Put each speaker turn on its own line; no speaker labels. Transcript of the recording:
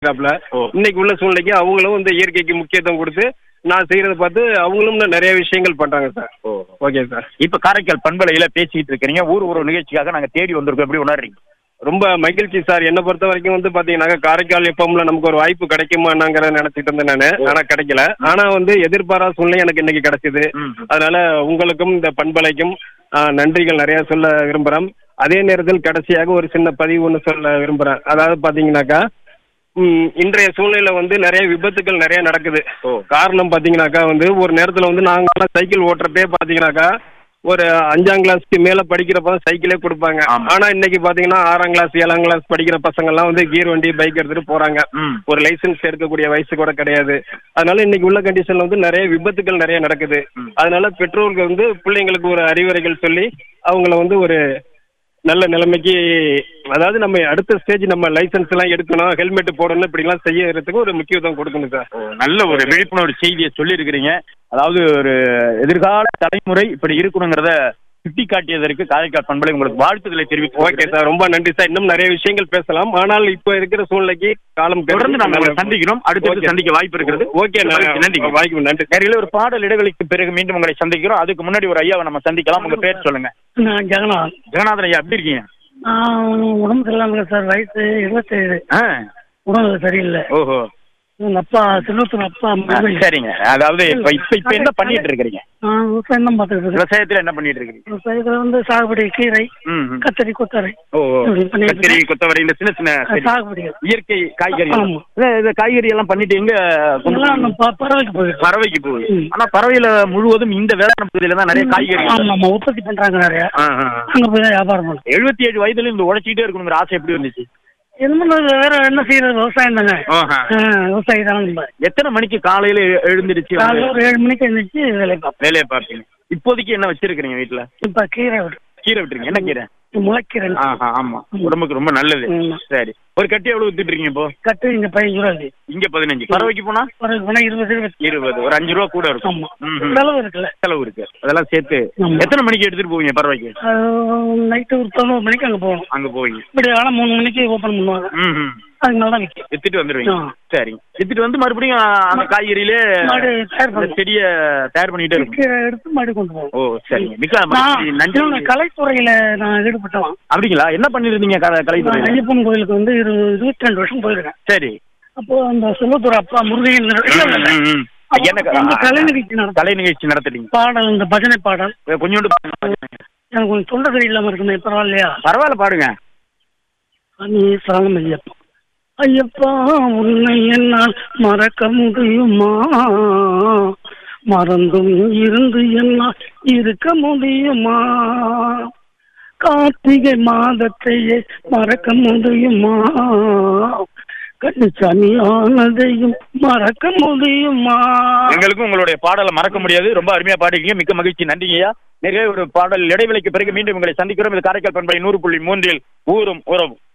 இருக்காப்ல
ஓ.
இன்னைக்கு உள்ள சூழ்நிலைக்கு அவங்களும் இந்த இயற்கைக்கு முக்கியத்துவம் கொடுத்து நான் செய்யறத பார்த்து அவங்களும் இன்னும் நிறைய விஷயங்கள் பண்றாங்க சார்
ஓ
ஓகே சார்
இப்ப காரைக்கால் பண்பலையில பேசிட்டு இருக்கிறீங்க ஊர் ஒரு நிகழ்ச்சிக்காக நாங்க தேடி வந்திருக்கோம் எப்படி உணர்றீங்க
ரொம்ப மகிழ்ச்சி சார் என்னை பொறுத்த வரைக்கும் வந்து பாத்தீங்கன்னா காரைக்கால் எப்பம்ல நமக்கு ஒரு வாய்ப்பு கிடைக்குமாங்கிறத நினைச்சிட்டு இருந்தேன் நானு ஆனா கிடைக்கல ஆனா வந்து எதிர்பாராத சூழ்நிலை எனக்கு இன்னைக்கு கிடைச்சது
ம்.
அதனால உங்களுக்கும் இந்த பண்பலைக்கும் ஆ, நன்றிகள் நிறைய சொல்ல விரும்புறேன் அதே நேரத்தில் கடைசியாக ஒரு சின்ன பதிவு ஒன்று சொல்ல விரும்புறேன் அதாவது பாத்தீங்கன்னாக்கா ம், இன்றைய சூழ்நிலையில வந்து நிறைய விபத்துகள் நிறைய நடக்குது
ஓ.
காரணம் பாத்தீங்கன்னாக்கா வந்து ஒரு நேரத்துல வந்து நாங்கெல்லாம் சைக்கிள் ஓட்டுறப்பே பாத்தீங்கன்னாக்கா ஒரு அஞ்சாம் கிளாஸ்க்கு மேல படிக்கிறப்ப தான் சைக்கிளே கொடுப்பாங்க
ஆமா.
ஆனா இன்னைக்கு பாத்தீங்கன்னா ஆறாம் கிளாஸ் ஏழாம் கிளாஸ் படிக்கிற பசங்க எல்லாம் வந்து கீர் வண்டி பைக் எடுத்துட்டு போறாங்க
ம்.
ஒரு லைசென்ஸ் எடுக்கக்கூடிய வயசு கூட கிடையாது அதனால இன்னைக்கு உள்ள கண்டிஷன்ல வந்து நிறைய விபத்துகள் நிறைய நடக்குது
ம்.
அதனால பெற்றோர்கள் வந்து பிள்ளைங்களுக்கு ஒரு அறிவுரைகள் சொல்லி அவங்கள வந்து ஒரு நல்ல நிலைமைக்கு அதாவது நம்ம அடுத்த ஸ்டேஜ் நம்ம லைசென்ஸ் எல்லாம் எடுக்கணும் ஹெல்மெட் போடணும் இப்படிலாம் செய்யறதுக்கு ஒரு முக்கியத்துவம் கொடுக்கணும் சார்
ஓ, நல்ல ஒரு விழிப்புணர்வு செய்தியை சொல்லியிருக்கிறீங்க அதாவது ஒரு எதிர்கால தலைமுறை இப்படி இருக்கணுங்கிறத சுட்டி காட்டியதற்கு காரைக்கால் பண்பலை உங்களுக்கு வாழ்த்துக்களை தெரிவித்து
ஓகே சார் ரொம்ப நன்றி சார் இன்னும் நிறைய விஷயங்கள் பேசலாம் ஆனால் இப்போ இருக்கிற சூழ்நிலைக்கு காலம் கருதி
தொடர்ந்து நாங்கள் உங்களை சந்திக்கிறோம் அடுத்து
ஓகே.
சந்திக்க வாய்ப்பு இருக்கிறது
ஓகே
நன்றி
வாய்ப்பு நன்றி
நேரில் ஒரு பாடல் இடைவெளிக்கு பிறகு மீண்டும் உங்களை சந்திக்கிறோம் அதுக்கு முன்னாடி ஒரு ஐயாவை நம்ம சந்திக்கலாம் உங்க பேர் சொல்லுங்க
நான் ஜெகநாத்
ஜெகநாதன் ஐயா எப்படி இருக்கீங்க
நான் உடம்பு சரியில்லாம சார் வயசு இருபத்தேழு
ஆ,
உடம்பு சரியில்லை
ஓஹோ
எங்க அப்பா செல்வத்தூர் அப்பா
ஆ,
முருகன்.
சரிங்க அதாவது இப்ப இப்ப இப்ப என்ன பண்ணிட்டு இருக்கிறீங்க
நான் விவசாயம் தான் பார்த்துட்டு இருக்கேன்
விவசாயத்துல என்ன பண்ணிட்டு இருக்கிறீங்க
விவசாயத்துல வந்து சாகுபடி கீரை
ம், ம்.
கத்தரி கொத்தரை
ஓ ஓ.
இப்படி பண்ணிட்டு
கத்திரி கொத்தவரை இந்த சின்ன சின்ன செடி.
சாகுபடிகள்
இயற்கை காய்கறி
ஆமா.
இந்த காய்கறி எல்லாம் பண்ணிட்டு எங்க கொண்டு
இதெல்லாம்
போவீங்க?
நம்ம ப- பறவைக்கு போயிருக்கு
பறவைக்கு போகுது
ம்.
ஆனா பறவையில முழுவதும் இந்த வேளாண் பகுதியில தான் நிறைய காய்கறி
ஆமா ஆமா உற்பத்தி பண்றாங்க நிறைய அங்க போய் தான் வியாபாரம் பண்ணுறோம்
எழுபத்தி ஏழு வயதுல இந்த உழைச்சிக்கிட்டே இருக்கணுங்கிற ஆசை எப்படி இருந்துச்சு
என்ன வேற என்ன செய்யறது விவசாயம் தானே
ஆஹா.
ஆ, விவசாயி தானே நம்ம
எத்தனை மணிக்கு காலையில எ- எழுந்திருச்சு வந்து
காலையில ஒரு ஏழு மணிக்கு எழுந்திரிச்சு வேலையை பார்ப்போம்
வேலையை பார்ப்பீங்க இப்போதைக்கு என்ன வச்சிருக்கீங்க வீட்டுல
இப்ப கீரை விட்டு
கீரை விட்டுருங்க என்ன கீரை
முளைக்கீரை
ஆஹா ஆமா உடம்புக்கு ரொம்ப நல்லது
ஆமா.
சரி ஒரு கட்டி எவ்வளவு வித்துட்டு இருக்கீங்க இப்போ
கட்டு இங்க பதினஞ்சு ரூபா இருக்கு
இங்க பதினஞ்சு பறவைக்கு போனா
ஒரு வேணா இருபது இருபத்தி
இருபது ஒரு அஞ்சு ரூபா கூட இருக்கும்
ஆமா
ம், ம்.
செலவு இருக்குல்ல
செலவு இருக்கு அதெல்லாம் சேர்த்து
ஆமா.
எத்தனை மணிக்கு எடுத்துட்டு போவீங்க பறவைக்கு
நைட்டு ஒரு பதினோரு மணிக்கு அங்க போகணும்
அங்க போவீங்க
இப்படி ஆனால் மூணு மணிக்கு ஓப்பன் பண்ணுவாங்க
ம் ம்
அதுக்கு மேல தான் விற்கும்
வித்துட்டு வந்துருவீங்க
ஆ.
சரிங்க வித்துட்டு வந்து மறுபடியும் அந்த காய்கறியிலே
மாடு தயார்
அந்த
பண்ணுவோம்
செடியை தயார் பண்ணிட்டே இருக்கும்
கீரை எடுத்து மாடு கொண்டு போவோம்
ஓ சரிங்க மிக்க
நான்
மகிழ்ச்சி. நன்றி
இன்னொன்னு கலைத்துறையில நான் ஈடுபட்டவன்
அப்படிங்களா என்ன பண்ணிருந்தீங்க க-
நான்
கலைத்துறையில
ஐயப்பன் கோயிலுக்கு வந்து இரு இருபத்தி ரெண்டு வருஷம் போயிருக்கேன்
சரி
அப்போ அந்த செல்வத்தூர் அப்பா முருகையன்
ம், ம், ம். என்ன க-
இந்த கலை நிகழ்ச்சி நடத்தும்
கலை நிகழ்ச்சி நடத்துறீங்க
பாடல் இந்த பஜனை பாடல்
கொஞ்சோண்டு
எனக்கு கொஞ்சம் தொண்டை சரியில்லாம இருக்குமே பரவாயில்லையா
பரவாயில்ல பாடுங்க
நீ சரணம் ஐயப்பா ஐயப்பா உன்னை என்னால் மறக்க முடியுமா மறந்தும் இருந்து என்னால் இருக்க முடியுமா கார்த்திகை மாதத்தையே மறக்க முடியுமா கண்ணுச்சாமி ஆனதையும் மறக்க முடியுமா
எங்களுக்கும் உங்களுடைய பாடலை மறக்க முடியாது ரொம்ப அருமையா பாடிக்கீங்க மிக்க மகிழ்ச்சி நன்றிங்கய்யா நிறைய ஒரு பாடல் இடைவெளிக்கு பிறகு மீண்டும் உங்களை சந்திக்கிறோம் இது காரைக்கால் பண்பலை நூறு புள்ளி மூன்றில் ஊரும் உறவும்